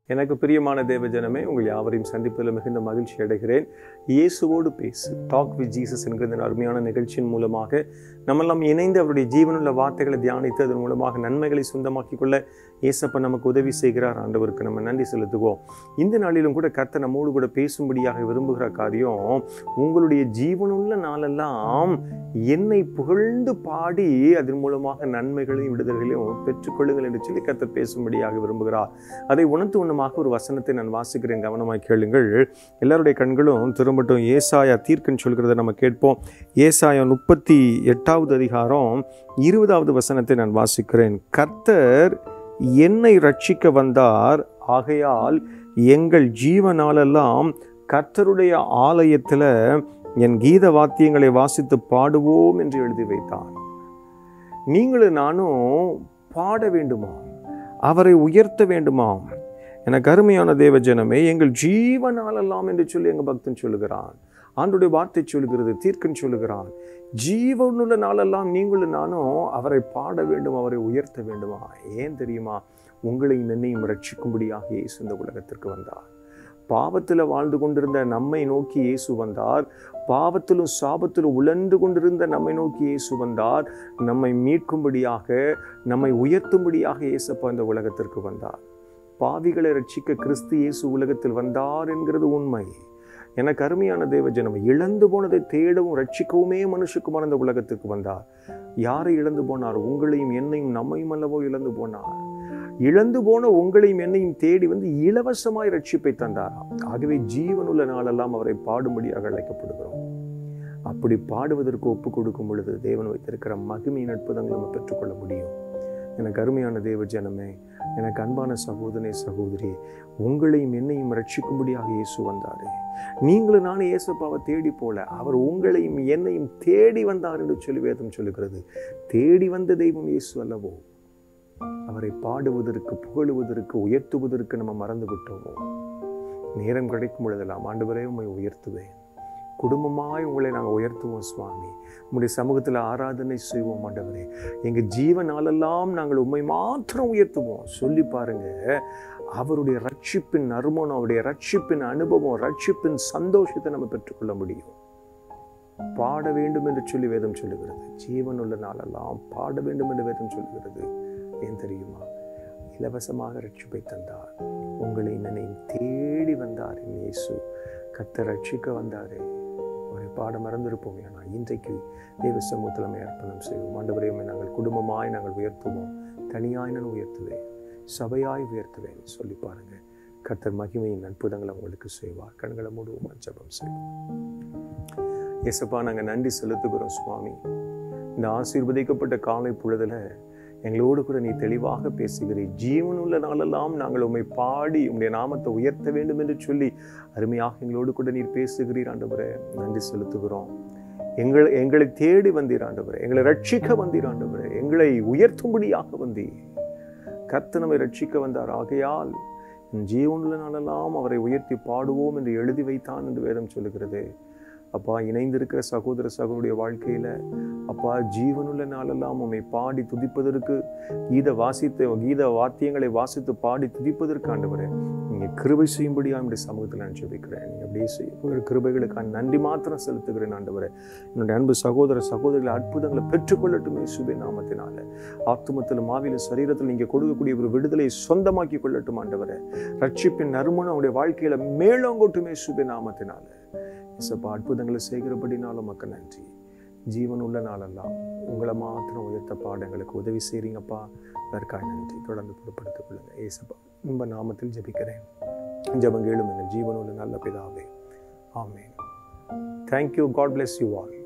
எனக்கு பிரியமான தேவஜனமே உங்கள் யாவரையும் சந்திப்பதில் மிகுந்த மகிழ்ச்சி அடைகிறேன் இயேசுவோடு பேசு டாக் வித் ஜீசஸ் என்கிற இந்த அருமையான நிகழ்ச்சியின் மூலமாக நம்மெல்லாம் இணைந்து அவருடைய ஜீவனுள்ள வார்த்தைகளை தியானித்து அதன் மூலமாக நன்மைகளை சொந்தமாக்கிக் கொள்ள இயேசப்ப நமக்கு உதவி செய்கிறார் ஆண்டவருக்கு நம்ம நன்றி செலுத்துவோம் இந்த நாளிலும் கூட கர்த்தர் நம்மோடு கூட பேசும்படியாக விரும்புகிற காரியம் உங்களுடைய ஜீவனுள்ள நாளெல்லாம் என்னை புகழ்ந்து பாடி அதன் மூலமாக நன்மைகளையும் விடுதல்களையும் பெற்றுக்கொள்ளுங்கள் என்று சொல்லி கர்த்தர் பேசும்படியாக விரும்புகிறார் அதை உணர்த்து உண்ணமாக ஒரு வசனத்தை நான் வாசிக்கிறேன் கவனமாக கேளுங்கள் எல்லாருடைய கண்களும் திரும்பட்டும் ஏசாயா தீர்க்கன் சொல்கிறத நம்ம கேட்போம் ஏசாயா முப்பத்தி எட்டாவது அதிகாரம் இருபதாவது வசனத்தை நான் வாசிக்கிறேன் கர்த்தர் என்னை ரட்சிக்க வந்தார் ஆகையால் எங்கள் ஜீவனாலெல்லாம் கர்த்தருடைய ஆலயத்தில் என் கீத வாத்தியங்களை வாசித்து பாடுவோம் என்று எழுதி வைத்தான் நீங்களும் நானும் பாட வேண்டுமா அவரை உயர்த்த வேண்டுமாம் எனக்கு அருமையான தேவஜனமே எங்கள் ஜீவனாலெல்லாம் என்று சொல்லி எங்கள் பக்தன் சொல்லுகிறான் ஆண்டுடைய வார்த்தை சொல்லுகிறது தீர்க்கன் சொல்லுகிறான் ஜீவனுள்ள நாளெல்லாம் நீங்களும் நானும் அவரை பாட வேண்டும் அவரை உயர்த்த வேண்டுமா ஏன் தெரியுமா உங்களையும் என்னையும் ரட்சிக்கும்படியாக இயேசு இந்த உலகத்திற்கு வந்தார் பாவத்தில் வாழ்ந்து கொண்டிருந்த நம்மை நோக்கி இயேசு வந்தார் பாவத்திலும் சாபத்திலும் உழன்று கொண்டிருந்த நம்மை நோக்கி இயேசு வந்தார் நம்மை மீட்கும்படியாக நம்மை உயர்த்தும்படியாக இயேசப்பா இந்த உலகத்திற்கு வந்தார் பாவிகளை ரட்சிக்க கிறிஸ்து இயேசு உலகத்தில் வந்தார் என்கிறது உண்மை எனக்கு அருமையான தேவஜனம் இழந்து போனதை தேடவும் ரட்சிக்கவுமே மனுஷகுமார் இந்த உலகத்துக்கு வந்தார் யாரை இழந்து போனார் உங்களையும் என்னையும் நம்மையும் அல்லவோ இழந்து போனார் இழந்து போன உங்களையும் என்னையும் தேடி வந்து இலவசமாய் ரட்சிப்பை தந்தாராம் ஆகவே ஜீவனுள்ள நாளெல்லாம் அவரை பாடும்படியாக அழைக்கப்படுகிறோம் அப்படி பாடுவதற்கு ஒப்பு கொடுக்கும் பொழுது தேவன் வைத்திருக்கிற மகிமையின் அற்புதங்களை நம்ம பெற்றுக்கொள்ள முடியும் எனக்கு அருமையான தேவ ஜனமே எனக்கு அன்பான சகோதரனே சகோதரி உங்களையும் என்னையும் ரட்சிக்கும்படியாக இயேசு வந்தாரே நீங்களும் நானும் இயேசுப்பாவை தேடி போல அவர் உங்களையும் என்னையும் தேடி வந்தார் என்று சொல்லி வேதம் சொல்லுகிறது தேடி வந்த தெய்வம் இயேசு அல்லவோ அவரை பாடுவதற்கு புகழுவதற்கு உயர்த்துவதற்கு நம்ம மறந்து விட்டோமோ நேரம் கிடைக்கும் பொழுதெல்லாம் ஆண்டவரே உண்மை உயர்த்துவேன் குடும்பமாய் உங்களை நாங்கள் உயர்த்துவோம் சுவாமி உங்களுடைய சமூகத்தில் ஆராதனை செய்வோம் ஆண்டவரே எங்கள் ஜீவனாலெல்லாம் நாங்கள் உண்மை மாத்திரம் உயர்த்துவோம் சொல்லி பாருங்க அவருடைய ரட்சிப்பின் நறுமணம் அவருடைய ரட்சிப்பின் அனுபவம் ரட்சிப்பின் சந்தோஷத்தை நம்ம பெற்றுக்கொள்ள முடியும் பாட வேண்டும் என்று சொல்லி வேதம் சொல்லுகிறது ஜீவன் உள்ள நாளெல்லாம் பாட வேண்டும் என்று வேதம் சொல்லுகிறது ஏன் தெரியுமா இலவசமாக ரட்சிப்பை தந்தார் உங்களை என்னையும் தேடி வந்தார் என் இயேசு கத்த ரட்சிக்க வந்தாரே ஒரு பாடம் மறந்திருப்போம் ஆனால் இன்றைக்கு தேவ சமூகத்தில் நம்ம அர்ப்பணம் செய்வோம் ஆண்டவரையுமே நாங்கள் குடும்பமாய் நாங்கள் உயர்த்துவோம் தனியாய் நான் உயர்த்துவேன் சபையாய் உயர்த்துவேன் சொல்லி பாருங்க கர்த்தர் மகிமையின் அற்புதங்களை உங்களுக்கு செய்வார் கண்களை மூடுவோம் ஜபம் செய்வோம் இயேசப்பா நாங்கள் நன்றி செலுத்துகிறோம் சுவாமி இந்த ஆசீர்வதிக்கப்பட்ட காலை பொழுதுல எங்களோடு கூட நீ தெளிவாக பேசுகிறீர் ஜீவனுள்ள நாளெல்லாம் நாங்கள் உண்மை பாடி உங்களுடைய நாமத்தை உயர்த்த வேண்டும் என்று சொல்லி அருமையாக எங்களோடு கூட நீர் பேசுகிறீர் ஆண்டவரே நன்றி செலுத்துகிறோம் எங்களை எங்களை தேடி வந்தீர் ஆண்டவரே எங்களை ரட்சிக்க வந்தீர் ஆண்டவரே எங்களை உயர்த்தும்படியாக வந்தீர் கர்த்த நம்மை ரட்சிக்க வந்தார் ஆகையால் ஜீவனுள்ள நாளெல்லாம் அவரை உயர்த்தி பாடுவோம் என்று எழுதி வைத்தான் என்று வேதம் சொல்லுகிறது அப்பா இணைந்திருக்கிற சகோதர சகோதரிய வாழ்க்கையில அப்பா ஜீவனுள்ள நாளெல்லாம் உண்மை பாடி துதிப்பதற்கு கீத வாசித்து கீத வாத்தியங்களை வாசித்து பாடி துதிப்பதற்கு ஆண்டவரே நீங்க கிருபை செய்யும்படியா என்னுடைய சமூகத்தில் நான் ஜெபிக்கிறேன் நீங்க அப்படியே செய்ய கிருபைகளுக்கான நன்றி மாத்திரம் செலுத்துகிறேன் ஆண்டவரே என்னுடைய அன்பு சகோதர சகோதரிகளை அற்புதங்களை பெற்றுக்கொள்ளட்டுமே சுபே நாமத்தினால ஆத்துமத்தில் மாவிலும் சரீரத்தில் நீங்க கொடுக்கக்கூடிய ஒரு விடுதலை சொந்தமாக்கி கொள்ளட்டும் ஆண்டவரே ரட்சிப்பின் நறுமணம் அவருடைய வாழ்க்கையில மேலோங்கொட்டுமே சுபே நாமத்தினால இசப்பா அற்புதங்களை செய்கிறபடினாலும் மக்கள் நன்றி ஜீவன் உள்ள நாளெல்லாம் உங்களை மாத்திரம் உயர்த்த பாடங்களுக்கு உதவி செய்கிறீங்கப்பா அதற்காக நன்றி தொடர்ந்து பொருட்படுத்திக் கொள்ளுங்க ஏசப்பா உங்க நாமத்தில் ஜபிக்கிறேன் ஜபங்கேளும் எங்கள் ஜீவன் உள்ள நல்ல பிதாவே ஆமேன் thank you God bless you all